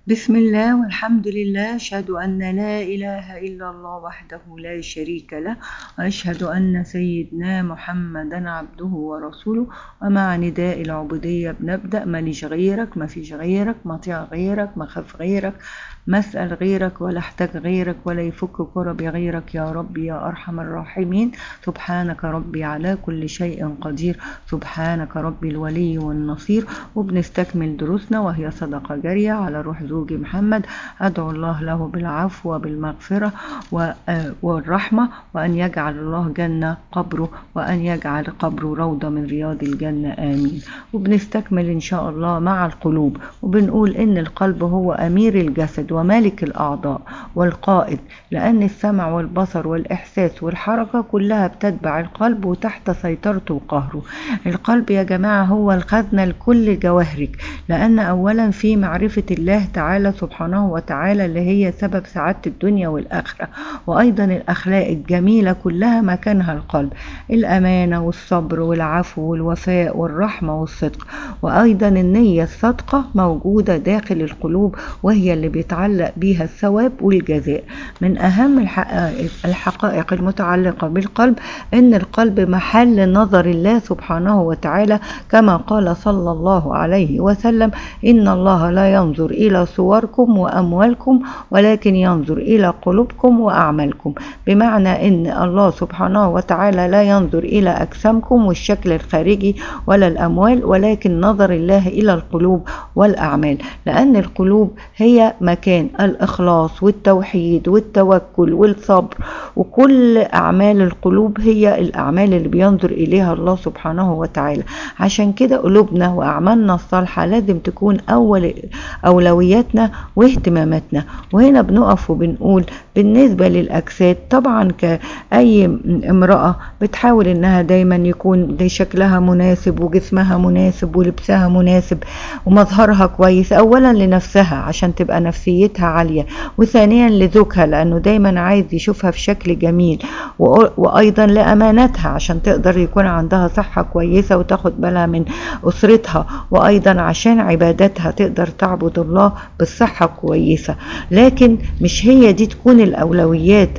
بسم الله والحمد لله أشهد أن لا إله إلا الله وحده لا شريك له وأشهد أن سيدنا محمدا عبده ورسوله ومع نداء العبودية بنبدأ ماليش غيرك ما فيش غيرك مطيع غيرك ما خاف غيرك ما اسأل غيرك ولا احتاج غيرك ولا يفك كربي غيرك يا ربي يا أرحم الراحمين سبحانك ربي على كل شيء قدير سبحانك ربي الولي والنصير وبنستكمل دروسنا وهي صدقة جارية على روح زوجي محمد أدعو الله له بالعفو وبالمغفرة والرحمة وأن يجعل الله جنة قبره وأن يجعل قبره روضة من رياض الجنة آمين وبنستكمل إن شاء الله مع القلوب وبنقول إن القلب هو أمير الجسد ومالك الأعضاء والقائد لأن السمع والبصر والإحساس والحركة كلها بتتبع القلب وتحت سيطرته وقهره القلب يا جماعة هو الخزنة لكل جواهرك لأن أولا في معرفة الله تعالى سبحانه وتعالى اللي هي سبب سعادة الدنيا والآخرة وأيضا الأخلاق الجميلة كلها مكانها القلب الأمانة والصبر والعفو والوفاء والرحمة والصدق وأيضا النية الصادقة موجودة داخل القلوب وهي اللي بيتعلق بيها الثواب والجزاء من أهم الحقائق, الحقائق المتعلقة بالقلب أن القلب محل نظر الله سبحانه وتعالى كما قال صلى الله عليه وسلم إن الله لا ينظر إلى صوركم وأموالكم ولكن ينظر إلى قلوبكم وأعمالكم بمعنى أن الله سبحانه وتعالى لا ينظر إلى أجسامكم والشكل الخارجي ولا الأموال ولكن نظر الله إلى القلوب والأعمال لأن القلوب هي مكان الإخلاص والتوحيد والتوكل والصبر وكل أعمال القلوب هي الأعمال اللي بينظر إليها الله سبحانه وتعالى عشان كده قلوبنا وأعمالنا الصالحة لازم تكون أول أولوياتنا واهتماماتنا وهنا بنقف وبنقول بالنسبة للأجساد طبعا كأي امرأة بتحاول إنها دايما يكون دي شكلها مناسب وجسمها مناسب ولبسها مناسب ومظهرها كويس أولا لنفسها عشان تبقى نفسيتها عالية وثانيا لزوجها لأنه دايما عايز يشوفها في شكل جميل وأيضا لأمانتها عشان تقدر يكون عندها صحة كويسة وتاخد بالها من أسرتها وأيضا عشان عبادتها تقدر تعبد الله بالصحة كويسة لكن مش هي دي تكون الأولويات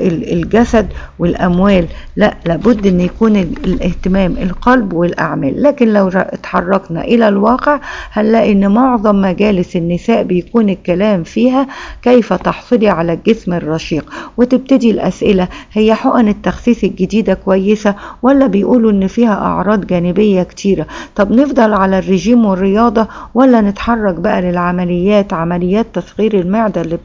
الجسد والأموال لا لابد أن يكون الاهتمام القلب والأعمال لكن لو اتحركنا إلى الواقع هنلاقي أن معظم مجالس النساء بيكون الكلام فيها كيف تحصلي على الجسم الرشيق وتبتدي الأسئلة هي حقن التخسيس الجديدة كويسة ولا بيقولوا أن فيها أعراض جانبية كتيرة طب نفضل على الرجيم والرياضة ولا نتحرك بقى للعمليات عمليات تصغير المعدة اللي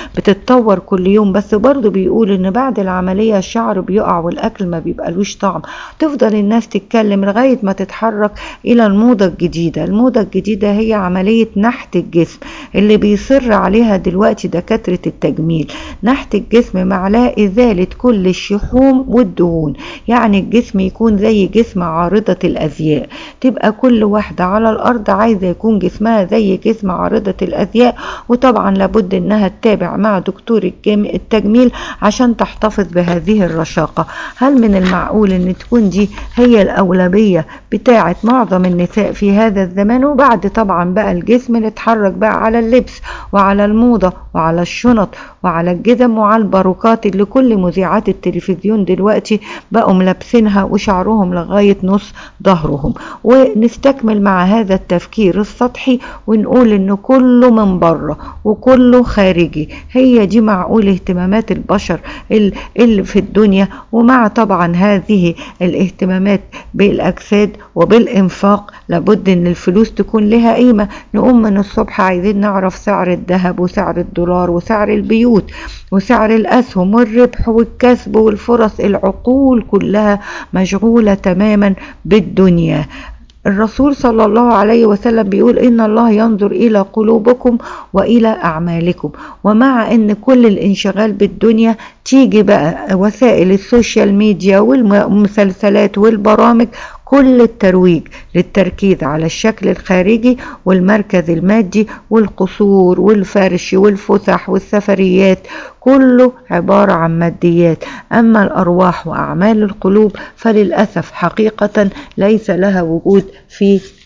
بتتطور كل يوم بس برضو بيقول ان بعد العملية الشعر بيقع والاكل ما بيبقالوش طعم تفضل الناس تتكلم لغاية ما تتحرك الى الموضة الجديدة الموضة الجديدة هي عملية نحت الجسم اللي بيصر عليها دلوقتي دكاترة التجميل نحت الجسم معناه ازالة كل الشحوم والدهون يعني الجسم يكون زي جسم عارضة الازياء تبقى كل واحدة على الارض عايزة يكون جسمها زي جسم عارضة الازياء وطبعا لابد انها تتابع مع دكتور التجميل عشان تحتفظ بهذه الرشاقة هل من المعقول ان تكون دي هي الاولوية بتاعة معظم النساء في هذا الزمان وبعد طبعا بقى الجسم نتحرك بقى على اللبس وعلى الموضة وعلى الشنط وعلى الجزم وعلى الباروكات اللي كل مذيعات التلفزيون دلوقتي بقوا ملابسينها وشعرهم لغاية نص ظهرهم ونستكمل مع هذا التفكير السطحي ونقول انه كله من بره وكله خارجي هي دي معقول اهتمامات البشر اللي في الدنيا ومع طبعا هذه الاهتمامات بالاجساد وبالانفاق لابد ان الفلوس تكون لها قيمه نقوم من الصبح عايزين نعرف سعر الذهب وسعر الدولار وسعر البيوت وسعر الاسهم والربح والكسب والفرص العقول كلها مشغوله تماما بالدنيا الرسول صلى الله عليه وسلم بيقول إن الله ينظر إلى قلوبكم وإلى أعمالكم ومع أن كل الانشغال بالدنيا تيجي بقى وسائل السوشيال ميديا والمسلسلات والبرامج كل الترويج للتركيز على الشكل الخارجي والمركز المادي والقصور والفرش والفسح والسفريات كله عبارة عن ماديات أما الأرواح وأعمال القلوب فللأسف حقيقة ليس لها وجود في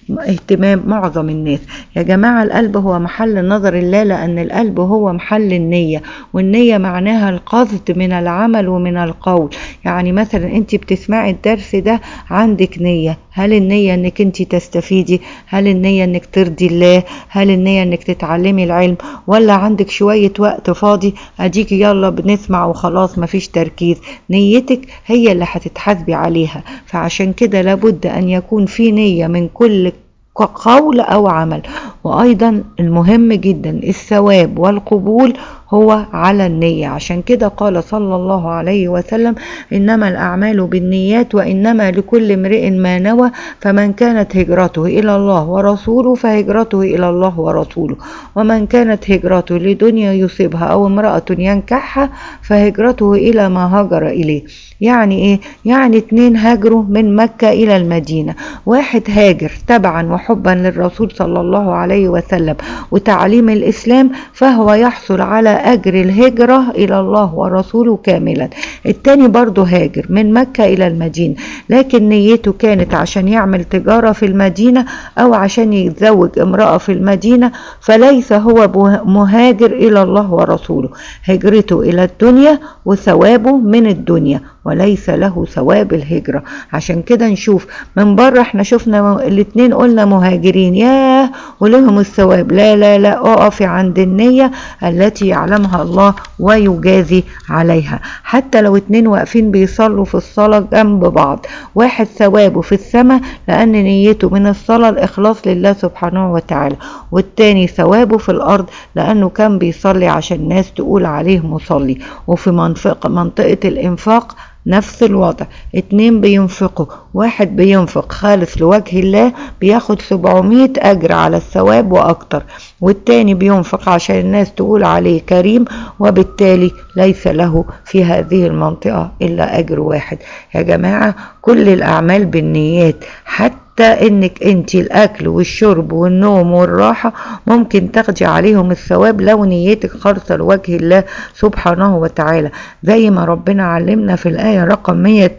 اهتمام معظم الناس يا جماعة القلب هو محل نظر الله لأن القلب هو محل النية والنية معناها القصد من العمل ومن القول يعني مثلا انت بتسمعي الدرس ده عندك نية هل النية انك انت تستفيدي هل النية انك ترضي الله هل النية انك تتعلمي العلم ولا عندك شوية وقت فاضي اديكي يلا بنسمع وخلاص مفيش تركيز نيتك هي اللي هتتحاسبي عليها فعشان كده لابد ان يكون في نية من كل قول او عمل وايضا المهم جدا الثواب والقبول هو على النية عشان كده قال صلى الله عليه وسلم إنما الأعمال بالنيات وإنما لكل امرئ ما نوى فمن كانت هجرته إلى الله ورسوله فهجرته إلى الله ورسوله ومن كانت هجرته لدنيا يصيبها أو امرأة ينكحها فهجرته إلى ما هاجر إليه يعني إيه؟ يعني اتنين هاجروا من مكة إلى المدينة واحد هاجر تبعا وحبا للرسول صلى الله عليه وسلم وتعليم الإسلام فهو يحصل على أجر الهجرة إلى الله ورسوله كاملا التاني برضه هاجر من مكة إلى المدينة لكن نيته كانت عشان يعمل تجارة في المدينة أو عشان يتزوج امرأة في المدينة فليس هو مهاجر إلى الله ورسوله هجرته إلى الدنيا وثوابه من الدنيا وليس له ثواب الهجرة عشان كده نشوف من بره احنا شفنا الاتنين قلنا مهاجرين ياه ولهم الثواب لا لا لا اقفي عند النية التي يعلمها الله ويجازي عليها حتى لو اتنين واقفين بيصلوا في الصلاة جنب بعض واحد ثوابه في السماء لأن نيته من الصلاة الإخلاص لله سبحانه وتعالى والتاني ثوابه في الأرض لأنه كان بيصلي عشان الناس تقول عليه مصلي وفي منطقة, منطقة الإنفاق نفس الوضع اتنين بينفقوا واحد بينفق خالص لوجه الله بياخد 700 أجر على الثواب وأكتر والتاني بينفق عشان الناس تقول عليه كريم وبالتالي ليس له في هذه المنطقة إلا أجر واحد يا جماعة كل الأعمال بالنيات حتى حتى انك انت الاكل والشرب والنوم والراحه ممكن تاخدي عليهم الثواب لو نيتك خالصه لوجه الله سبحانه وتعالى زي ما ربنا علمنا في الايه رقم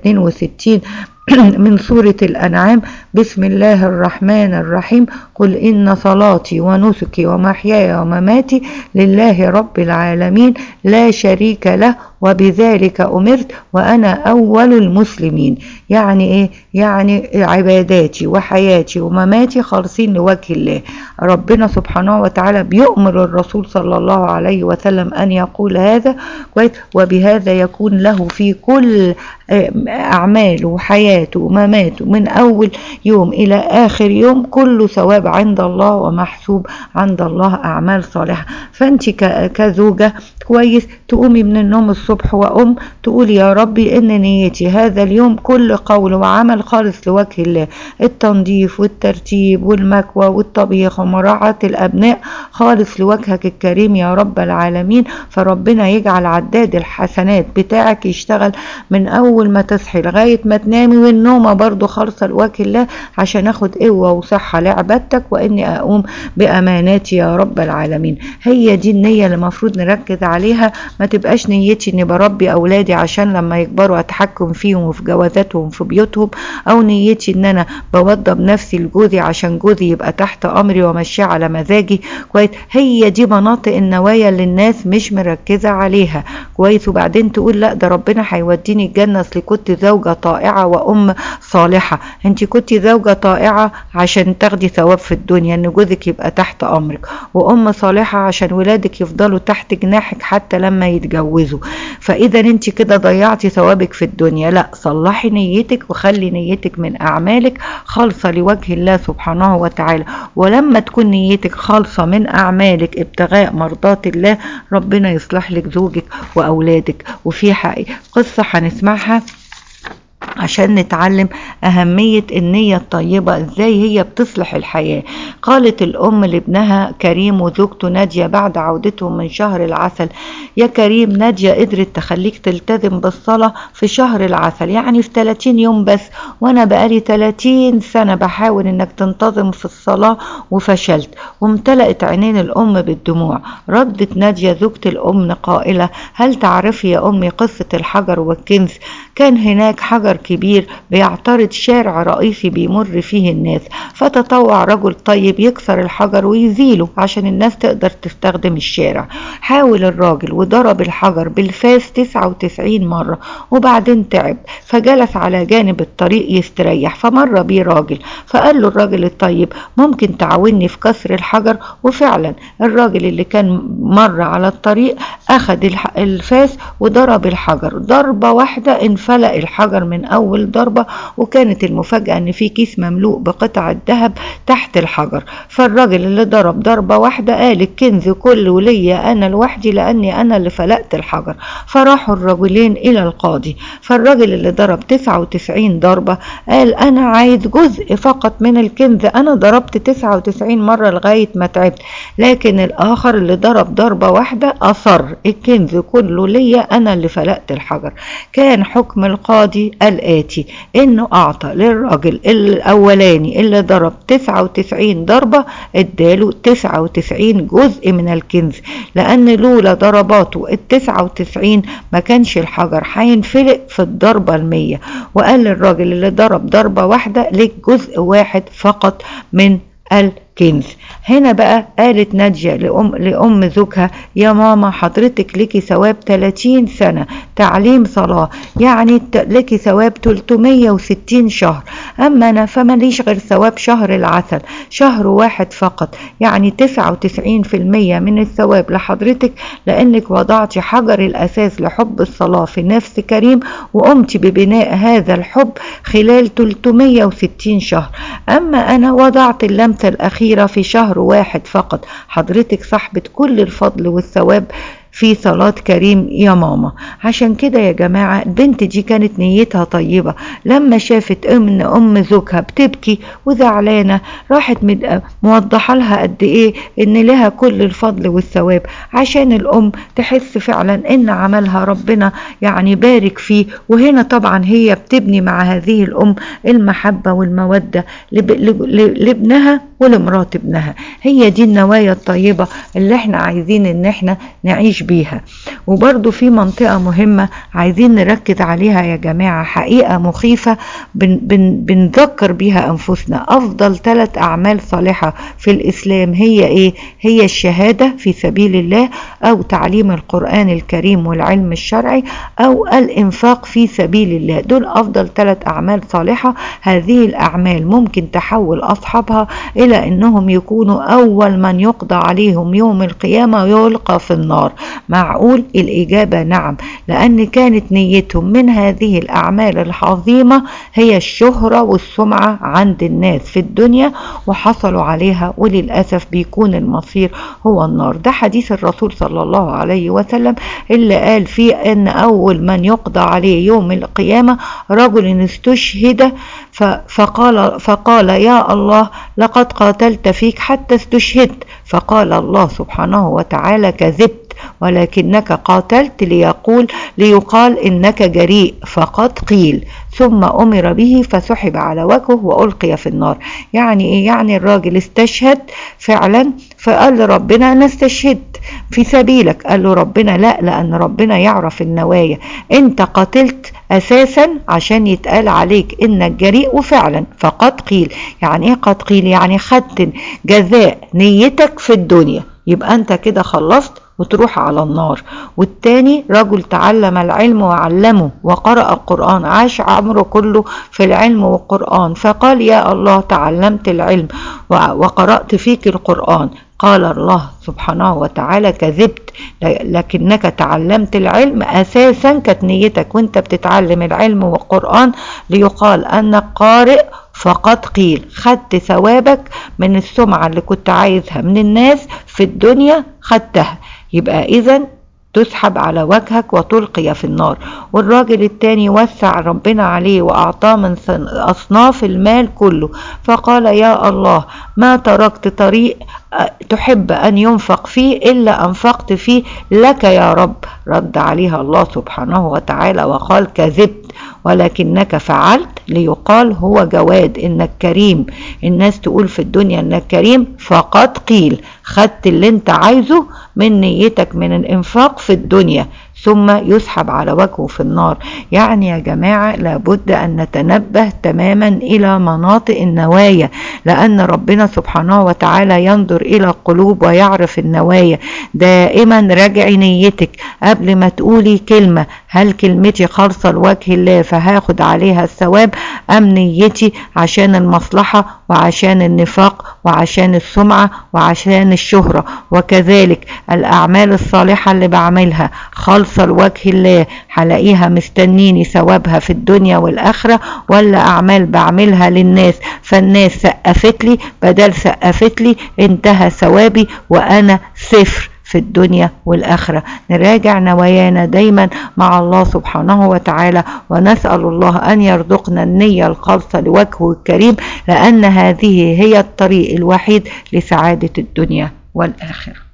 162 من سورة الأنعام بسم الله الرحمن الرحيم قل إن صلاتي ونسكي ومحياي ومماتي لله رب العالمين لا شريك له وبذلك أمرت وأنا أول المسلمين يعني إيه؟ يعني عباداتي وحياتي ومماتي خالصين لوجه الله ربنا سبحانه وتعالى بيؤمر الرسول صلى الله عليه وسلم أن يقول هذا وبهذا يكون له في كل أعماله وحياته ومماته من أول يوم إلى آخر يوم كله ثواب عند الله ومحسوب عند الله أعمال صالحة فأنت كزوجة كويس تقومي من النوم الصبح وأم تقولي يا ربي إن نيتي هذا اليوم كل قول وعمل خالص لوجه الله التنظيف والترتيب والمكوى والطبيخ ومراعاة الأبناء خالص لوجهك الكريم يا رب العالمين فربنا يجعل عداد الحسنات بتاعك يشتغل من أول ما تصحي لغاية ما تنامي والنومة برضو خالصة لوجه الله عشان أخد قوة وصحة لعبادتك وإني أقوم بأماناتي يا رب العالمين هي دي النية اللي المفروض نركز عليها ما تبقاش نيتي اني بربي اولادي عشان لما يكبروا اتحكم فيهم وفي جوازاتهم في بيوتهم او نيتي ان انا بوضب نفسي لجوزي عشان جوزي يبقى تحت امري وامشيه على مزاجي كويس هي دي مناطق النوايا اللي الناس مش مركزه عليها كويس وبعدين تقول لا ده ربنا هيوديني الجنه اصل كنت زوجه طائعه وام صالحه انت كنت زوجه طائعه عشان تاخدي ثواب في الدنيا ان جوزك يبقى تحت امرك وام صالحه عشان ولادك يفضلوا تحت جناحك حتى لما يتجوزوا فاذا انت كده ضيعتي ثوابك في الدنيا لا صلحي نيتك وخلي نيتك من اعمالك خالصه لوجه الله سبحانه وتعالى ولما تكون نيتك خالصه من اعمالك ابتغاء مرضات الله ربنا يصلح لك زوجك واولادك وفي حقيقة قصه هنسمعها عشان نتعلم أهمية النية الطيبة إزاي هي بتصلح الحياة قالت الأم لابنها كريم وزوجته نادية بعد عودتهم من شهر العسل يا كريم نادية قدرت تخليك تلتزم بالصلاة في شهر العسل يعني في 30 يوم بس وأنا بقالي 30 سنة بحاول إنك تنتظم في الصلاة وفشلت وامتلأت عينين الأم بالدموع ردت نادية زوجة الأم قائلة هل تعرفي يا أمي قصة الحجر والكنز كان هناك حجر كبير بيعترض شارع رئيسي بيمر فيه الناس فتطوع رجل طيب يكسر الحجر ويزيله عشان الناس تقدر تستخدم الشارع حاول الراجل وضرب الحجر بالفاس 99 مرة وبعدين تعب فجلس على جانب الطريق يستريح فمر بيه راجل فقال له الراجل الطيب ممكن تعاوني في كسر الحجر وفعلا الراجل اللي كان مر على الطريق أخذ الفاس وضرب الحجر ضربة واحدة انفلق الحجر من أول ضربة وكانت المفاجأة إن في كيس مملوء بقطع الذهب تحت الحجر فالراجل اللي ضرب ضربة واحدة قال الكنز كله ليا أنا لوحدي لأني أنا اللي فلقت الحجر فراحوا الرجلين إلى القاضي فالراجل اللي ضرب 99 ضربة قال أنا عايز جزء فقط من الكنز أنا ضربت 99 مرة لغاية ما تعبت لكن الآخر اللي ضرب ضربة واحدة أصر الكنز كله ليا أنا اللي فلقت الحجر كان حكم القاضي الآتي إنه أعطى للراجل الأولاني اللي ضرب 99 ضربة اداله 99 جزء من الكنز لأن لولا ضرباته ال 99 ما كانش الحجر هينفلق في الضربة المية وقال للراجل اللي ضرب ضربة واحدة ليك جزء واحد فقط من الكنز هنا بقى قالت نادية لأم, لأم زوجها يا ماما حضرتك لك ثواب 30 سنة تعليم صلاة يعني لك ثواب 360 شهر أما أنا فماليش غير ثواب شهر العسل شهر واحد فقط يعني 99% من الثواب لحضرتك لأنك وضعتي حجر الأساس لحب الصلاة في نفس كريم وقمت ببناء هذا الحب خلال 360 شهر أما أنا وضعت اللمسة الأخيرة في شهر واحد فقط حضرتك صاحبة كل الفضل والثواب في صلاة كريم يا ماما عشان كده يا جماعة البنت دي كانت نيتها طيبة لما شافت ام ام زوجها بتبكي وزعلانة راحت موضحة لها قد ايه ان لها كل الفضل والثواب عشان الام تحس فعلا ان عملها ربنا يعني بارك فيه وهنا طبعا هي بتبني مع هذه الام المحبة والمودة لابنها ولمرات ابنها هي دي النوايا الطيبة اللي احنا عايزين ان احنا نعيش بيها وبرضو في منطقة مهمة عايزين نركز عليها يا جماعة حقيقة مخيفة بن بن بنذكر بيها أنفسنا أفضل ثلاث أعمال صالحة في الإسلام هي إيه؟ هي الشهادة في سبيل الله أو تعليم القرآن الكريم والعلم الشرعي أو الإنفاق في سبيل الله دول أفضل ثلاث أعمال صالحة هذه الأعمال ممكن تحول أصحابها إلى أنهم يكونوا أول من يقضى عليهم يوم القيامة يلقى في النار معقول الإجابة نعم لأن كانت نيتهم من هذه الأعمال العظيمة هي الشهرة والسمعة عند الناس في الدنيا وحصلوا عليها وللأسف بيكون المصير هو النار ده حديث الرسول صلى الله عليه وسلم اللي قال فيه أن أول من يقضى عليه يوم القيامة رجل استشهد فقال, فقال يا الله لقد قاتلت فيك حتى استشهدت فقال الله سبحانه وتعالى كذبت ولكنك قاتلت ليقول ليقال انك جريء فقد قيل ثم امر به فسحب على وجهه والقي في النار يعني ايه يعني الراجل استشهد فعلا فقال لربنا انا استشهدت في سبيلك قال له ربنا لا لان ربنا يعرف النوايا انت قتلت اساسا عشان يتقال عليك انك جريء وفعلا فقد قيل يعني ايه قد قيل يعني خدت جزاء نيتك في الدنيا يبقى انت كده خلصت وتروح على النار والتاني رجل تعلم العلم وعلمه وقرأ القرآن عاش عمره كله في العلم والقرآن فقال يا الله تعلمت العلم وقرأت فيك القرآن قال الله سبحانه وتعالى كذبت لكنك تعلمت العلم اساسا كانت نيتك وانت بتتعلم العلم والقران ليقال انك قارئ فقد قيل خدت ثوابك من السمعه اللي كنت عايزها من الناس في الدنيا خدتها يبقى اذا تسحب على وجهك وتلقي في النار والراجل التاني وسع ربنا عليه وأعطاه من أصناف المال كله فقال يا الله ما تركت طريق تحب أن ينفق فيه إلا أنفقت فيه لك يا رب رد عليها الله سبحانه وتعالى وقال كذبت ولكنك فعلت ليقال هو جواد انك كريم الناس تقول في الدنيا انك كريم فقد قيل خدت اللي انت عايزه من نيتك من الانفاق في الدنيا ثم يسحب على وجهه في النار يعني يا جماعة لابد أن نتنبه تماما إلى مناطق النوايا لأن ربنا سبحانه وتعالى ينظر إلى القلوب ويعرف النوايا دائما راجعي نيتك قبل ما تقولي كلمة هل كلمتي خالصة لوجه الله فهاخد عليها الثواب أم نيتي عشان المصلحة وعشان النفاق وعشان السمعة وعشان الشهرة وكذلك الأعمال الصالحة اللي بعملها خالصة لوجه الله هلاقيها مستنيني ثوابها في الدنيا والآخرة ولا أعمال بعملها للناس فالناس سقفت لي بدل سقفت لي انتهى ثوابي وأنا صفر في الدنيا والآخرة نراجع نوايانا دايما مع الله سبحانه وتعالى ونسأل الله أن يرزقنا النية الخالصة لوجهه الكريم لأن هذه هي الطريق الوحيد لسعادة الدنيا والآخرة